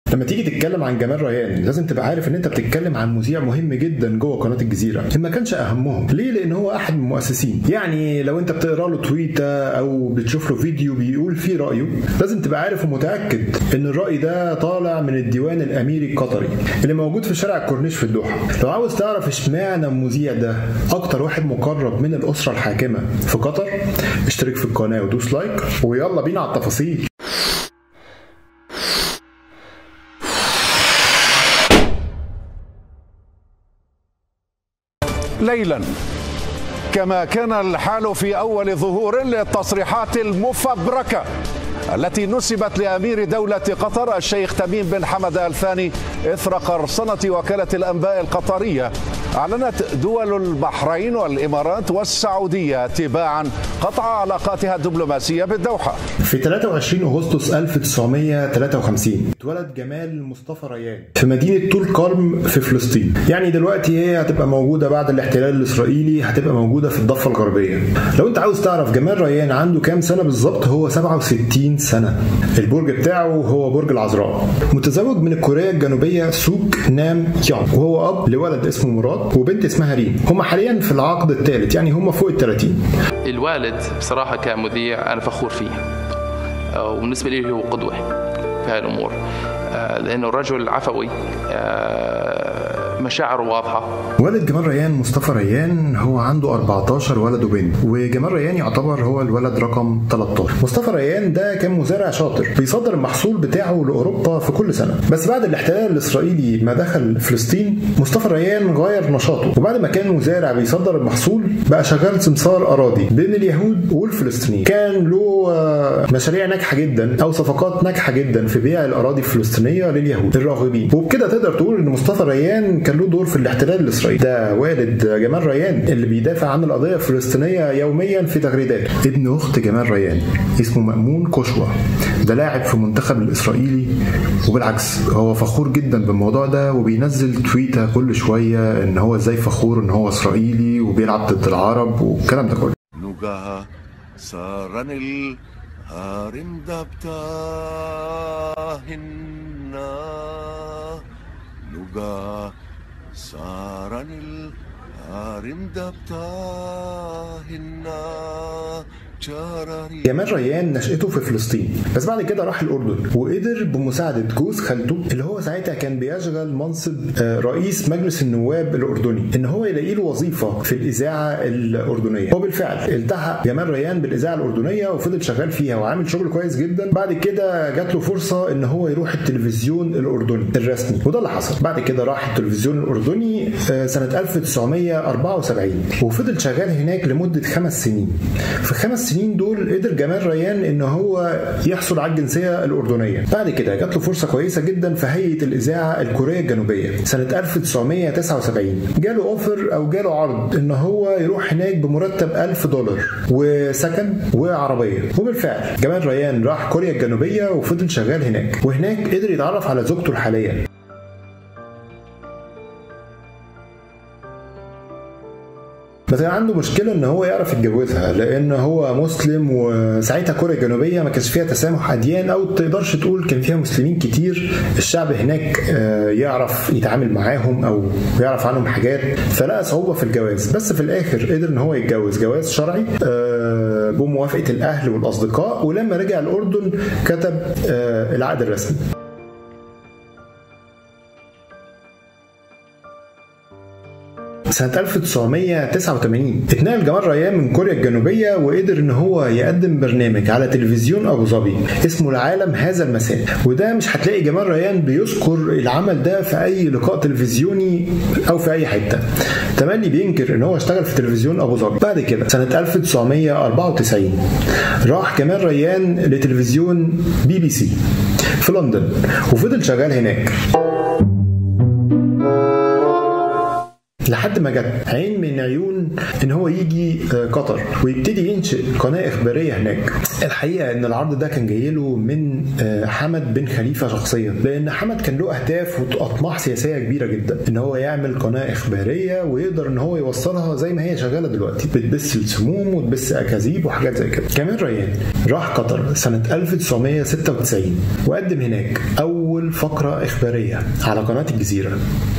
لما تيجي تتكلم عن جمال ريان لازم تبقى عارف ان انت بتتكلم عن مذيع مهم جدا جوه قناه الجزيره ان ما كانش اهمهم ليه لان هو احد المؤسسين يعني لو انت بتقرا له تويته او بتشوف له فيديو بيقول فيه رايه لازم تبقى عارف ومتاكد ان الراي ده طالع من الديوان الاميري القطري اللي موجود في شارع الكورنيش في الدوحه لو عاوز تعرف اشمعنى المذيع ده اكتر واحد مقرب من الاسره الحاكمه في قطر اشترك في القناه ودوس لايك ويلا بينا على التفاصيل ليلا كما كان الحال في اول ظهور للتصريحات المفبركه التي نسبت لامير دوله قطر الشيخ تميم بن حمد ال ثاني اثر قرصنه وكاله الانباء القطريه اعلنت دول البحرين والامارات والسعوديه تباعا قطع علاقاتها الدبلوماسيه بالدوحه. في 23 اغسطس 1953 اتولد جمال مصطفى ريان في مدينه طول كرم في فلسطين يعني دلوقتي هي هتبقى موجوده بعد الاحتلال الاسرائيلي هتبقى موجوده في الضفه الغربيه لو انت عاوز تعرف جمال ريان عنده كام سنه بالظبط هو 67 سنه البرج بتاعه هو برج العذراء متزوج من الكوريه الجنوبيه سوك نام يونغ وهو اب لولد اسمه مراد وبنت اسمها ريم هم حاليا في العقد الثالث يعني هم فوق ال 30 الوالد بصراحة كمذيع أنا فخور فيه وبالنسبة لي هو قدوة في هذه الأمور لأنه رجل عفوي مشاعره واضحة والد جمال ريان مصطفى ريان هو عنده 14 ولد وبنت وجمال ريان يعتبر هو الولد رقم 13 مصطفى ريان ده كان مزارع شاطر بيصدر المحصول بتاعه لأوروبا في كل سنة بس بعد الاحتلال الإسرائيلي ما دخل فلسطين مصطفى ريان غير نشاطه وبعد ما كان مزارع بيصدر المحصول بقى شغال سمسار أراضي بين اليهود والفلسطينيين كان له مشاريع ناجحة جدا أو صفقات ناجحة جدا في بيع الأراضي الفلسطينية لليهود الراغبين وبكده تقدر تقول إن مصطفى ريان كان له دور في الاحتلال الاسرائيلي ده والد جمال ريان اللي بيدافع عن القضيه الفلسطينيه يوميا في تغريداته ابن اخت جمال ريان اسمه مأمون كشوة ده لاعب في المنتخب الاسرائيلي وبالعكس هو فخور جدا بالموضوع ده وبينزل تويته كل شويه ان هو ازاي فخور ان هو اسرائيلي وبيلعب ضد العرب والكلام ده كله نوغا سارن الهارم دبتاهنا نوغا سارن الهارم دبتاهنا جمال ريان نشأته في فلسطين بس بعد كده راح الأردن وقدر بمساعدة جوز خالته اللي هو ساعتها كان بيشغل منصب رئيس مجلس النواب الأردني إن هو يلاقي له وظيفة في الإذاعة الأردنية وبالفعل التحق جمال ريان بالإذاعة الأردنية وفضل شغال فيها وعامل شغل كويس جدا بعد كده جات له فرصة إن هو يروح التلفزيون الأردني الرسمي وده اللي حصل بعد كده راح التلفزيون الأردني سنة 1974 وفضل شغال هناك لمدة خمس سنين في خمس السنين دول قدر جمال ريان ان هو يحصل على الجنسيه الاردنيه بعد كده جات له فرصه كويسه جدا في هيئه الاذاعه الكوريه الجنوبيه سنه 1979 جاله اوفر او جاله عرض ان هو يروح هناك بمرتب 1000 دولار وسكن وعربيه وبالفعل جمال ريان راح كوريا الجنوبيه وفضل شغال هناك وهناك قدر يتعرف على زوجته الحاليه بس كان عنده مشكلة إن هو يعرف يتجوزها لأن هو مسلم وساعتها كوريا الجنوبية ما كانش فيها تسامح أديان أو تقدرش تقول كان فيها مسلمين كتير الشعب هناك يعرف يتعامل معاهم أو يعرف عنهم حاجات فلقى صعوبة في الجواز بس في الآخر قدر إن هو يتجوز جواز شرعي بموافقة الأهل والأصدقاء ولما رجع الأردن كتب العقد الرسمي سنة 1989 اتنقل جمال ريان من كوريا الجنوبية وقدر ان هو يقدم برنامج على تلفزيون ابو ظبي اسمه العالم هذا المساء وده مش هتلاقي جمال ريان بيذكر العمل ده في اي لقاء تلفزيوني او في اي حتة تملي بينكر ان هو اشتغل في تلفزيون ابو ظبي بعد كده سنة 1994 راح جمال ريان لتلفزيون بي بي سي في لندن وفضل شغال هناك لحد ما جت عين من عيون ان هو يجي آه، قطر ويبتدي ينشئ قناه اخباريه هناك الحقيقه ان العرض ده كان جاي له من آه، حمد بن خليفه شخصيا لان حمد كان له اهداف واطماع سياسيه كبيره جدا ان هو يعمل قناه اخباريه ويقدر ان هو يوصلها زي ما هي شغاله دلوقتي بتبث السموم وتبث اكاذيب وحاجات زي كده كمال ريان راح قطر سنه 1996 وقدم هناك اول فقره اخباريه على قناه الجزيره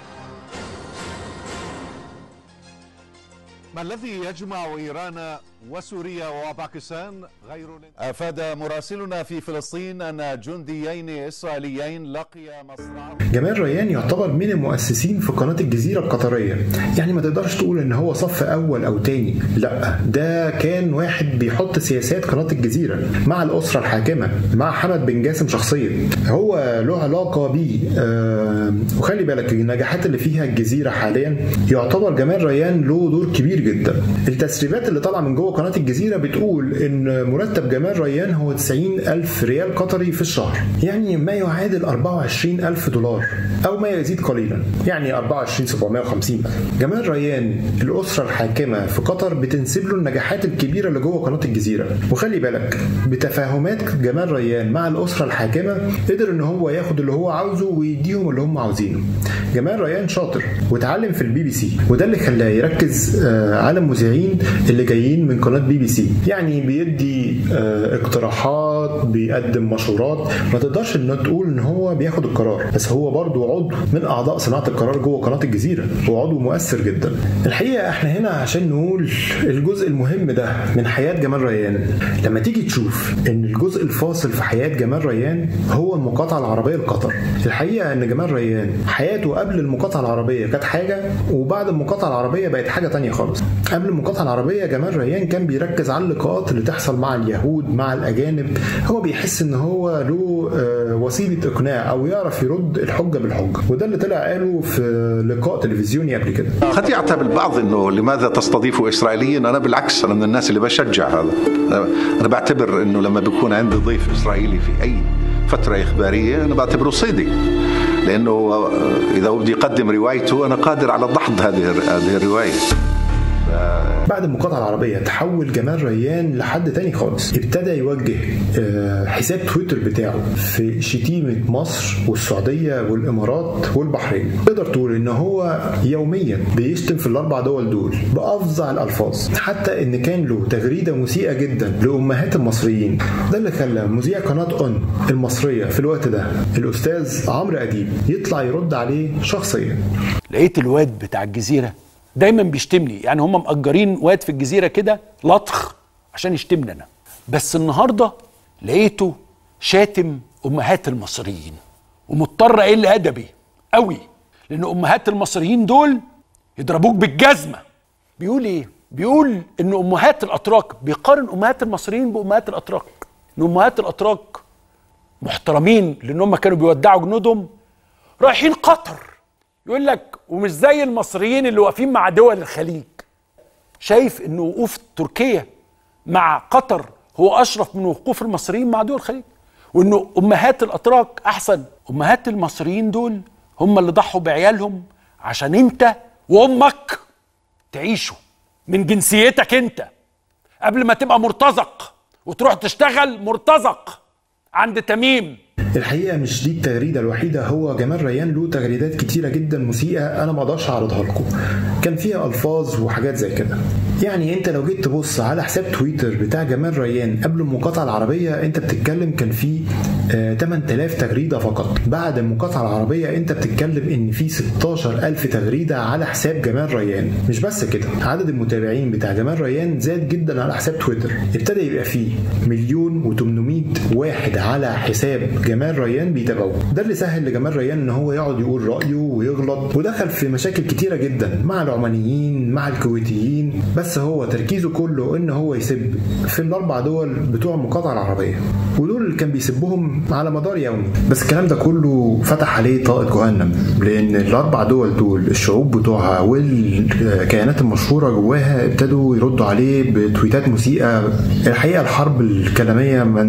ما الذي يجمع ايران وسوريا وباكستان غير افاد مراسلنا في فلسطين ان جنديين اسرائيليين لقيا مصرعهم جمال ريان يعتبر من المؤسسين في قناة الجزيرة القطرية يعني ما تقدرش تقول ان هو صف اول او تاني لا ده كان واحد بيحط سياسات قناة الجزيرة مع الاسرة الحاكمة مع حمد بن جاسم شخصيا هو له علاقة بيه آه وخلي بالك النجاحات اللي فيها الجزيرة حاليا يعتبر جمال ريان له دور كبير جدا التسريبات اللي طالعة من جوه قناة الجزيرة بتقول ان مرتب جمال ريان هو 90 ألف ريال قطري في الشهر يعني ما يعادل 24 ألف دولار أو ما يزيد قليلا يعني 24 750 جمال ريان الأسرة الحاكمة في قطر بتنسب له النجاحات الكبيرة اللي جوه قناة الجزيرة وخلي بالك بتفاهمات جمال ريان مع الأسرة الحاكمة قدر ان هو ياخد اللي هو عاوزه ويديهم اللي هم عاوزينه جمال ريان شاطر واتعلم في البي بي سي وده اللي خلاه يركز آه، على المذيعين اللي جايين من قناه بي بي سي يعني بيدي آه، اقتراحات بيقدم مشورات ما تقدرش ان تقول ان هو بياخد القرار بس هو برضو عضو من اعضاء صناعه القرار جوه قناه الجزيره هو عضو مؤثر جدا الحقيقه احنا هنا عشان نقول الجزء المهم ده من حياه جمال ريان لما تيجي تشوف ان الجزء الفاصل في حياه جمال ريان هو المقاطعه العربيه لقطر الحقيقه ان جمال ريان حياته قبل المقاطعه العربيه كانت حاجه وبعد المقاطعه العربيه بقت حاجه تانية خالص قبل المقاطعه العربيه جمال ريان كان بيركز على اللقاءات اللي تحصل مع اليهود مع الاجانب هو بيحس ان هو له آه، وسيله اقناع او يعرف يرد الحجه بالحجه وده اللي طلع قاله في لقاء تلفزيوني قبل كده قد يعتبر البعض انه لماذا تستضيفوا اسرائيليين؟ انا بالعكس انا من الناس اللي بشجع هذا. انا بعتبر انه لما بيكون عندي ضيف اسرائيلي في اي فتره اخباريه انا بعتبره صيدي. لانه اذا بدي يقدم روايته انا قادر على دحض هذه هذه الروايه. بعد المقاطعة العربية تحول جمال ريان لحد تاني خالص ابتدى يوجه آه، حساب تويتر بتاعه في شتيمة مصر والسعودية والإمارات والبحرين تقدر تقول إن هو يوميا بيشتم في الأربع دول دول بأفظع الألفاظ حتى إن كان له تغريدة مسيئة جدا لأمهات المصريين ده اللي خلى مذيع قناة أون المصرية في الوقت ده الأستاذ عمرو أديب يطلع يرد عليه شخصيا لقيت الواد بتاع الجزيره دايما بيشتمني يعني هم مأجرين واد في الجزيره كده لطخ عشان يشتمني انا بس النهارده لقيته شاتم امهات المصريين ومضطر اقل ادبي قوي لان امهات المصريين دول يضربوك بالجزمه بيقول ايه بيقول ان امهات الاتراك بيقارن امهات المصريين بامهات الاتراك ان امهات الاتراك محترمين لان هم كانوا بيودعوا جنودهم رايحين قطر يقول لك ومش زي المصريين اللي واقفين مع دول الخليج شايف ان وقوف تركيا مع قطر هو اشرف من وقوف المصريين مع دول الخليج وانه امهات الاتراك احسن امهات المصريين دول هم اللي ضحوا بعيالهم عشان انت وامك تعيشوا من جنسيتك انت قبل ما تبقى مرتزق وتروح تشتغل مرتزق عند تميم الحقيقه مش دي التغريده الوحيده هو جمال ريان له تغريدات كتيره جدا مسيئه انا ما اقدرش اعرضها لكم كان فيها الفاظ وحاجات زي كده يعني انت لو جيت تبص على حساب تويتر بتاع جمال ريان قبل المقاطعه العربيه انت بتتكلم كان فيه آه 8000 تغريده فقط بعد المقاطعه العربيه انت بتتكلم ان في 16000 تغريده على حساب جمال ريان مش بس كده عدد المتابعين بتاع جمال ريان زاد جدا على حساب تويتر ابتدى يبقى فيه مليون و800 واحد على حساب جمال ريان بيتابعوه ده اللي سهل لجمال ريان ان هو يقعد يقول رايه ويغلط ودخل في مشاكل كتيره جدا مع العمانيين مع الكويتيين بس هو تركيزه كله ان هو يسب في الاربع دول بتوع المقاطعه العربيه ودول اللي كان بيسبهم على مدار يومي بس الكلام ده كله فتح عليه طاقه جهنم لان الاربع دول دول الشعوب بتوعها والكيانات المشهوره جواها ابتدوا يردوا عليه بتويتات مسيئه الحقيقه الحرب الكلاميه ما انتهتش لحد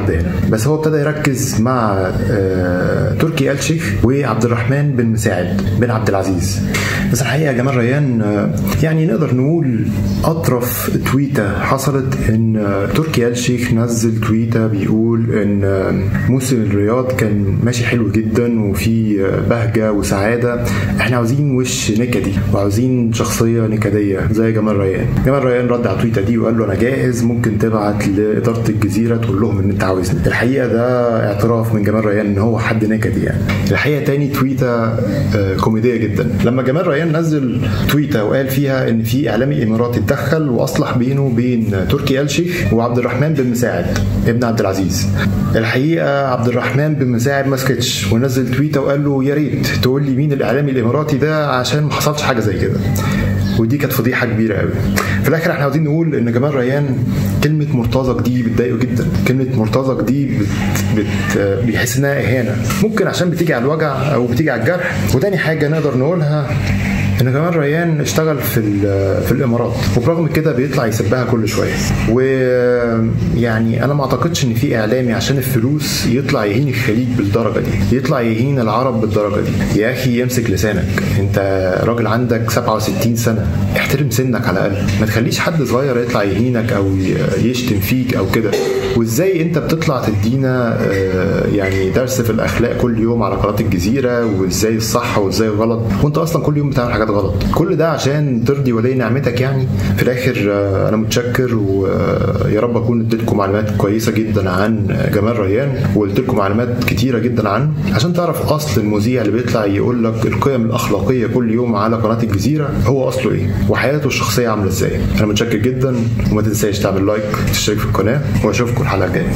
لحد هنا بس هو ابتدى يركز مع آه، تركي آل شيخ وعبد الرحمن بن مساعد بن عبد العزيز بس الحقيقه جمال ريان آه، يعني نقدر نقول اطرف تويته حصلت ان آه، تركي آل شيخ نزل تويته بيقول ان آه، موسم الرياض كان ماشي حلو جدا وفي آه، بهجه وسعاده احنا عاوزين وش نكدي وعاوزين شخصيه نكديه زي جمال ريان جمال ريان رد على التويته دي وقال له انا جاهز ممكن تبعت لاداره الجزيره تقول لهم ان انت عاوزني الحقيقه ده اعتراف من جمال ريان ان هو حد نكدي يعني الحقيقه تاني تويته آه، كوميديه جدا لما جمال ريان نزل تويته وقال فيها ان في اعلامي اماراتي اتدخل واصلح بينه وبين تركي آل شيخ وعبد الرحمن بن مساعد ابن عبد العزيز الحقيقه عبد الرحمن بن مساعد ما سكتش ونزل تويته وقال له يا ريت تقول لي مين الاعلامي الاماراتي ده عشان ما حصلش حاجه زي كده ودي كانت فضيحه كبيره قوي في الاخر احنا عاوزين نقول ان جمال ريان كلمه مرتزق دي بتضايقه جدا كلمه مرتزق دي بت بت بيحس انها اهانه ممكن عشان بتيجي على الوجع او بتيجي على الجرح وتاني حاجه نقدر نقولها ان جمال ريان اشتغل في ال- في الامارات وبرغم كده بيطلع يسبها كل شويه ويعني انا ما اعتقدش ان في اعلامي عشان الفلوس يطلع يهين الخليج بالدرجه دي يطلع يهين العرب بالدرجه دي يا اخي امسك لسانك انت راجل عندك 67 سنه احترم سنك على الاقل ما تخليش حد صغير يطلع يهينك او ي- يشتم فيك او كده وازاي انت بتطلع تدينا آه، يعني درس في الاخلاق كل يوم على قناه الجزيره وازاي الصح وازاي الغلط وانت اصلا كل يوم بتعمل حاجات غلط كل ده عشان ترضي ولي نعمتك يعني في الاخر آه، انا متشكر ويا رب اكون اديتكم معلومات كويسه جدا عن جمال ريان وقلت لكم معلومات كتيره جدا عنه عشان تعرف اصل المذيع اللي بيطلع يقول لك القيم الاخلاقيه كل يوم على قناه الجزيره هو اصله ايه وحياته الشخصيه عامله ازاي انا متشكر جدا وما تنساش تعمل لايك تشترك في القناه واشوفكم الحلقه الجايه